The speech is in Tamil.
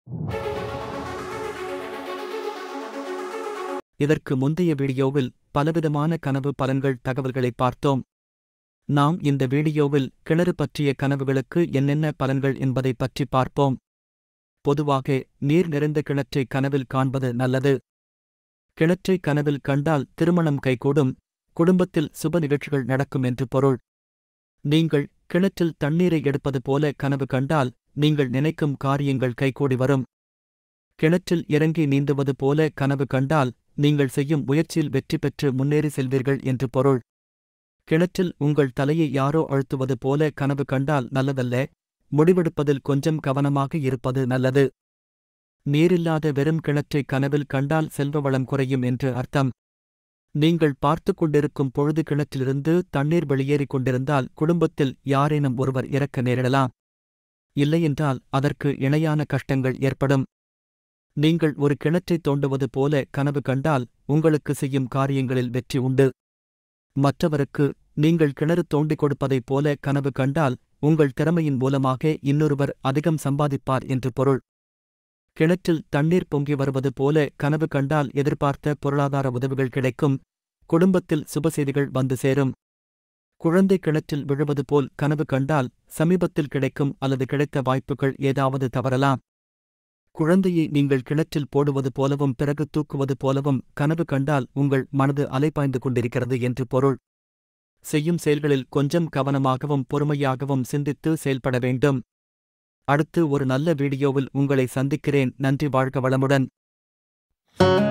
இதற்கு முந்தைய வீடியோவில் பலவிதமான கனவு பலன்கள் தகவல்களை பார்த்தோம் நாம் இந்த வீடியோவில் கிணறு பற்றிய கனவுகளுக்கு என்னென்ன பலன்கள் என்பதை பற்றி பார்ப்போம் பொதுவாக நீர் நிறைந்த கிணற்றை கனவில் காண்பது நல்லது கிணற்றை கனவில் கண்டால் திருமணம் கைகூடும் குடும்பத்தில் சுப நிகழ்ச்சிகள் நடக்கும் என்று பொருள் நீங்கள் கிணற்றில் தண்ணீரை எடுப்பது போல கனவு கண்டால் நீங்கள் நினைக்கும் காரியங்கள் கைகூடி வரும் கிணற்றில் இறங்கி நீந்துவது போல கனவு கண்டால் நீங்கள் செய்யும் முயற்சியில் வெற்றி பெற்று முன்னேறி செல்வீர்கள் என்று பொருள் கிணற்றில் உங்கள் தலையை யாரோ அழுத்துவது போல கனவு கண்டால் நல்லதல்ல முடிவெடுப்பதில் கொஞ்சம் கவனமாக இருப்பது நல்லது நீரில்லாத வெறும் கிணற்றை கனவில் கண்டால் செல்வ வளம் குறையும் என்று அர்த்தம் நீங்கள் பார்த்து கொண்டிருக்கும் பொழுது கிணற்றிலிருந்து தண்ணீர் வெளியேறிக் கொண்டிருந்தால் குடும்பத்தில் யாரேனும் ஒருவர் இறக்க நேரிடலாம் இல்லையென்றால் அதற்கு இணையான கஷ்டங்கள் ஏற்படும் நீங்கள் ஒரு கிணற்றை தோண்டுவது போல கனவு கண்டால் உங்களுக்கு செய்யும் காரியங்களில் வெற்றி உண்டு மற்றவருக்கு நீங்கள் கிணறு தோண்டிக் கொடுப்பதைப் போல கனவு கண்டால் உங்கள் திறமையின் மூலமாக இன்னொருவர் அதிகம் சம்பாதிப்பார் என்று பொருள் கிணற்றில் தண்ணீர் பொங்கி வருவது போல கனவு கண்டால் எதிர்பார்த்த பொருளாதார உதவிகள் கிடைக்கும் குடும்பத்தில் சுப செய்திகள் வந்து சேரும் குழந்தை கிணற்றில் விழுவது போல் கனவு கண்டால் சமீபத்தில் கிடைக்கும் அல்லது கிடைத்த வாய்ப்புகள் ஏதாவது தவறலாம் குழந்தையை நீங்கள் கிணற்றில் போடுவது போலவும் பிறகு தூக்குவது போலவும் கனவு கண்டால் உங்கள் மனது அலைபாய்ந்து கொண்டிருக்கிறது என்று பொருள் செய்யும் செயல்களில் கொஞ்சம் கவனமாகவும் பொறுமையாகவும் சிந்தித்து செயல்பட வேண்டும் அடுத்து ஒரு நல்ல வீடியோவில் உங்களை சந்திக்கிறேன் நன்றி வாழ்க வளமுடன்